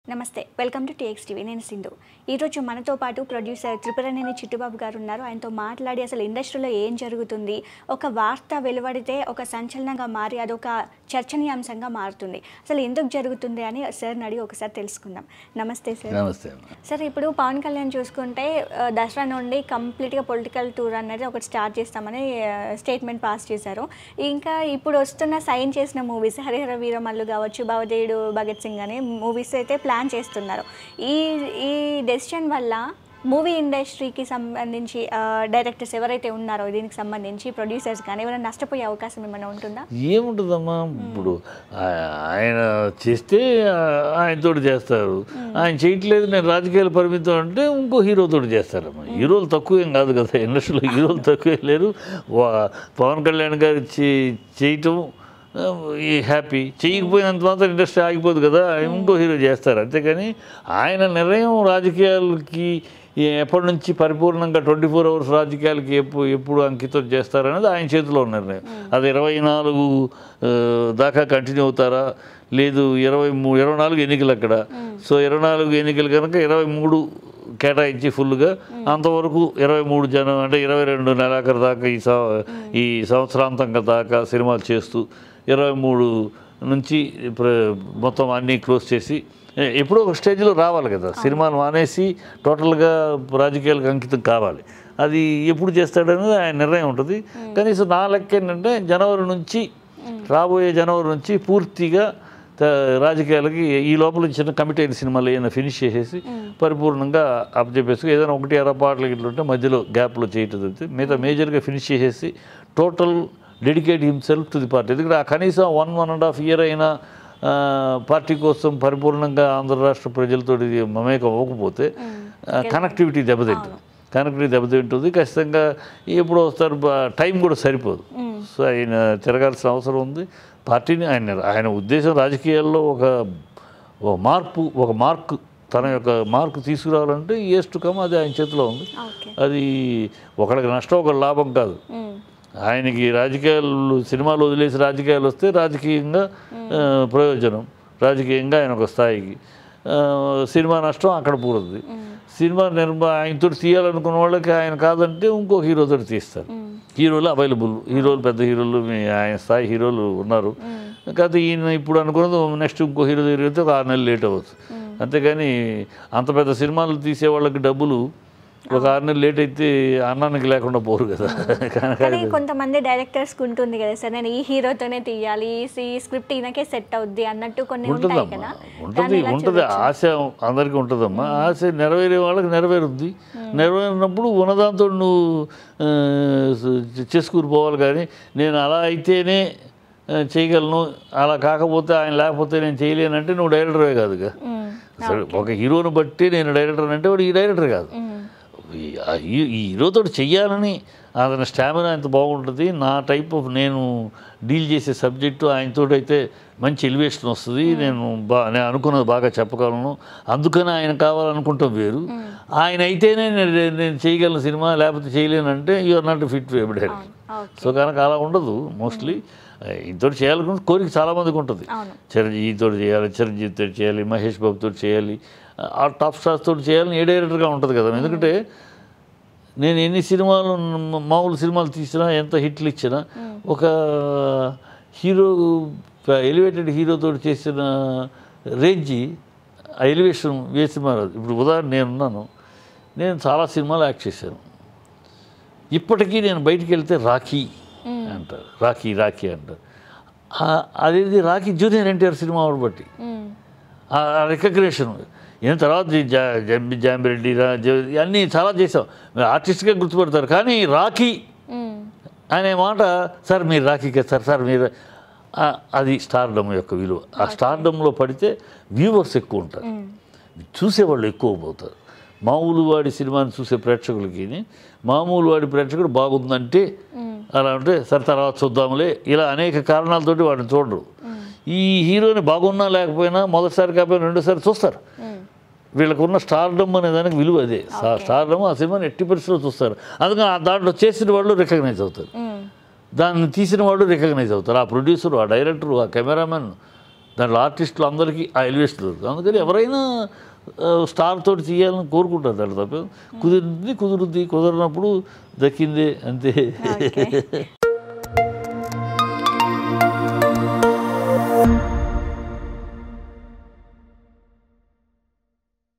నమస్తే welcome to TX TV నేను సింధు ఈరోజు మనతో పాటు ప్రొడ్యూసర్ త్రిపురనేని చిట్టుబాబు గారు ఉన్నారు ఆయనతో మాట్లాడి అసలు ఇండస్ట్రీలో ఏం జరుగుతుంది ఒక వార్త వెలువడితే ఒక సంచలనంగా మారి అదొక చర్చనీయాంశంగా మారుతుంది అసలు ఎందుకు జరుగుతుంది అని సార్ని అడిగి ఒకసారి తెలుసుకుందాం నమస్తే సార్ నమస్తే అమ్మ. సార్ ఇప్పుడు పవన్ కళ్యాణ్ చూసుకుంటే ఆ, దసరా నుండి కంప్లీట్గా పొలిటికల్ టూర్ అనేది ఒకటి స్టార్ట్ చేస్తామని స్టేట్మెంట్ పాస్ చేశారు ఇంకా ఇప్పుడు వస్తున్న సైన్ చేసిన మూవీస్ హరిహర వీరమల్లు కావచ్చు భవదేయుడు భగత్ సింగ్ అనే మూవీస్ అయితే ప్లాన్ చేస్తున్నారు ఈ ఈ డెసిషన్ వల్ల మూవీ ఇండస్ట్రీకి సంబంధించి డైరెక్టర్స్ ఎవరైతే ఉన్నారో దీనికి సంబంధించి ప్రొడ్యూసర్స్ కానీ ఎవరైనా నష్టపోయే అవకాశం ఏమైనా ఉంటుందా ఏముంటుందమ్మా ఇప్పుడు ఆ- ఆయన చేస్తే ఆ- ఆయనతోటి చేస్తారు ఆయన చేయట్లేదు నేను రాజకీయాలు పరిమితం అంటే ఇంకో హీరోతోటి చేస్తారమ్మా హీరోలు తక్కువ ఏం కాదు కదా ఇండస్ట్రీలో హీరోలు తక్కువ లేరు వా- పవన్ కళ్యాణ్ గారు చే- చేయటం ఆ, ఈ హ్యాపీ చేయకపోయినంత మాత్రం ఇండస్ట్రీ ఆగిపోదు కదా ఇంకో హీరో చేస్తారు అంతేకాని ఆయన నిర్ణయం రాజకీయాలకి ఈ ఎప్పటి నుంచి పరిపూర్ణంగా ట్వంటీ ఫోర్ అవర్స్ రాజకీయాలకి ఎప్పుడు ఎప్పుడు అంకితం చేస్తారనేది ఆయన చేతిలో ఉన్న నిర్ణయం అది ఇరవై నాలుగు ఆ, దాకా కంటిన్యూ అవుతారా లేదు ఇరవై మూడు ఇరవై నాలుగు ఎన్నికలు అక్కడ సో ఇరవై నాలుగు ఎన్నికలు కనుక ఇరవై మూడు కేటాయించి ఫుల్గా అంతవరకు ఇరవై మూడు జనం అంటే ఇరవై రెండు నెలాఖరు దాకా ఈ సం ఈ సంవత్సరాంతంగా దాకా సినిమాలు చేస్తూ ఇరవై మూడు నుంచి ప్ర- మొత్తం అన్నీ క్లోజ్ చేసి ఎ- ఎప్పుడో ఒక స్టేజ్లో రావాలి కదా సినిమాలు మానేసి టోటల్గా రాజకీయాలకు అంకితం కావాలి అది ఎప్పుడు చేస్తాడనేది ఆయన నిర్ణయం ఉంటుంది కనీసం నా లెక్క ఏంటంటే జనవరి నుంచి రాబోయే జనవరి నుంచి పూర్తిగా త- రాజకీయాలకి ఈ లోపల చిన్న కమిటీ అయిన సినిమాలు ఏమైనా ఫినిష్ చేసేసి పరిపూర్ణంగా అప్పచెప్పేసి ఏదైనా ఒకటి అర పాటలు ఇట్లా ఉంటే మధ్యలో గ్యాప్లో చేయటం తప్పితే మిగతా మేజర్గా ఫినిష్ చేసేసి total dedicate himself to the party ఎందుకంటే ఆ కనీసం one one and half year అయినా ఆ, పార్టీ కోసం పరిపూర్ణంగా ఆంధ్ర రాష్ట్ర ప్రజలతో మమేకం అవ్వకపోతే కనెక్టివిటీ దెబ్బతింటుంది కనెక్టివిటీ దెబ్బతింటుంది ఖచ్చితంగా ఎప్పుడు వస్తారు బా- టైం కూడా సరిపోదు సో ఆయన తిరగాల్సిన అవసరం ఉంది పార్టీని ఆయన ఆయన ఉద్దేశం రాజకీయాల్లో ఒక ఒక మార్పు ఒక మార్క్ తన యొక్క మార్కు తీసుకురావాలంటే ఇయర్స్ టు కమ్ అది ఆయన చేతిలో ఉంది ఓకే అది ఒకడికి నష్టం ఒక లాభం కాదు ఆయనకి రాజకీయాలు సినిమాలు వదిలేసి రాజకీయాలు వస్తే రాజకీయంగా ఆ, ప్రయోజనం రాజకీయంగా ఆయన ఒక స్థాయికి ఆ, సినిమా నష్టం అక్కడ పూరుద్ది సినిమా నిర్మా ఆయనతో తీయాలనుకున్న వాళ్ళకి ఆయన కాదంటే ఇంకో హీరోతో తీస్తారు హీరోలు అవైలబుల్ హీరోలు పెద్ద హీరోలు మీ ఆయన స్థాయి హీరోలు ఉన్నారు కాకపోతే ఈయన ఇప్పుడు అనుకున్నది నెక్స్ట్ ఇంకో హీరో దగ్గర వెళ్తే ఒక ఆరు నెలలు లేట్ అవ్వచ్చు అంతేగాని అంత పెద్ద సినిమాలు తీసే వాళ్ళకి డబ్బులు ఒక ఆరు నెలలు లేట్ అయితే అన్నానికి లేకుండా పోరు కదా కనుక కానీ కొంతమంది డైరెక్టర్స్కి ఉంటుంది కదా సార్ నేను ఈ హీరోతోనే తీయాలి ఈ స్క్రిప్ట్ ఈయనకే సెట్ అవుద్ది అన్నట్టు కొన్ని ఉంటాయి ఉంటుందమ్మా కదా ఉంటుంది దాన్ని ఎలా ఉంటుంది చూడొచ్చు? ఆశ అందరికీ ఉంటుందమ్మా ఆశ నెరవేరే వాళ్ళకి నెరవేరుద్ది నెరవేరినప్పుడు ఉన్నదాంతో నువ్వు ఆ, చేసుకుని పోవాలి కానీ నేను అలా అయితేనే ఆ, చేయగలను అలా కాకపోతే ఆయన లేకపోతే నేను చేయలేనంటే నువ్వు డైరెక్టరే కాదుగా మ్మ్. సరే ఒక హీరోని బట్టి నేను డైరెక్టర్ అంటే వాడు ఈ డైరెక్టర్ కాదు మ్మ్. ఈ- ఆ హీ- ఈ హీరోతో చెయ్యాలని అతని స్టామినా ఎంత బాగుంటుంది నా టైప్ ఆఫ్ నేను డీల్ చేసే సబ్జెక్టు ఆయనతో అయితే మంచి ఎలివేషన్ వస్తుంది నేను బా నేను అనుకున్నది బాగా చెప్పగలను అందుకని ఆయన కావాలనుకుంటాం వేరు ఆయన అయితేనే నేను నేను చేయగలను సినిమా లేకపోతే చేయలేనంటే you are not fit director okay so కనుక అలా ఉండదు మోస్ట్లీ ఇంతో చేయాలనుకున్న కోరిక చాలామందికి ఉంటుంది అవును చిరంజీవితో చేయాలి చిరంజీవితో చేయాలి మహేష్ బాబుతో చేయాలి ఆ టాప్ స్టార్స్ తోటి చేయాలని ఏ డైరెక్టర్గా ఉంటుంది కదా ఎందుకంటే నేను ఎన్ని సినిమాలు మ- మామూలు సినిమాలు తీసినా ఎంత హిట్లు ఇచ్చినా ఒక హీరో ఎలివేటెడ్ హీరోతో చేసిన రేంజి ఆ ఎలివేషన్ ఏ సినిమా రాదు ఇప్పుడు ఉదాహరణ నేనున్నాను నేను చాలా సినిమాలు యాక్ట్ చేశాను ఇప్పటికీ నేను బయటికి వెళ్తే రాఖీ అంటారు రాఖీ రాఖీ అంటారు ఆ- అదేది రాఖీ జూనియర్ ఎన్టీఆర్ సినిమా ఆవిడ బట్టి మ్మ్. ఆ రికగ్నేషన్ ఏం తర్వాత ఈ జా జంబి జాంబిరెడ్డి రా- జ- ఇవన్నీ చాలా చేసాం ఆర్టిస్ట్గా గుర్తుపడతారు కానీ రాఖీ మ్మ్. అనే మాట సార్ మీరు రాఖీకే సార్ సార్ మీరు ఆ, అది స్టార్డమ్ యొక్క విలువ ఆ స్టార్డమ్లో పడితే వ్యూవర్స్ ఎక్కువ ఉంటారు మ్మ్. చూసేవాళ్ళు ఎక్కువ పోతారు మామూలు వాడి సినిమాని చూసే ప్రేక్షకులకి మామూలు వాడి ప్రేక్షకుడు బాగుందంటే అలా అంటే సరే తర్వాత చూద్దాంలే ఇలా అనేక కారణాలతోటి వాడిని చూడరు ఈ హీరోని బాగున్నా లేకపోయినా మొదటిసారి కాకపోయినా రెండోసారి చూస్తారు మ్మ్. వీళ్ళకు ఉన్న స్టార్డమ్ అనే దానికి విలువ అదే స్టార్డమ్ ఆ సినిమాని ఎట్టి పరిస్థితుల్లో చూస్తారు అందుకని ఆ దాంట్లో చేసిన వాళ్ళు రికగ్నైజ్ అవుతారు మ్మ్. దాన్ని తీసిన వాడు రికగ్నైజ్ అవుతారు ఆ ప్రొడ్యూసర్ ఆ డైరెక్టర్ ఆ కెమెరామెన్ దాంట్లో ఆర్టిస్టులు అందరికీ ఆ ఎలివేషన్ దొరుకుతుంది అందుకని ఎవరైనా ఆ, స్టార్ తోటి తీయాలని కోరుకుంటారు దాంట్లో తప్ప కుదిరింది కుదురుద్ది కుదరినప్పుడు దక్కిందే అంతే ఓకే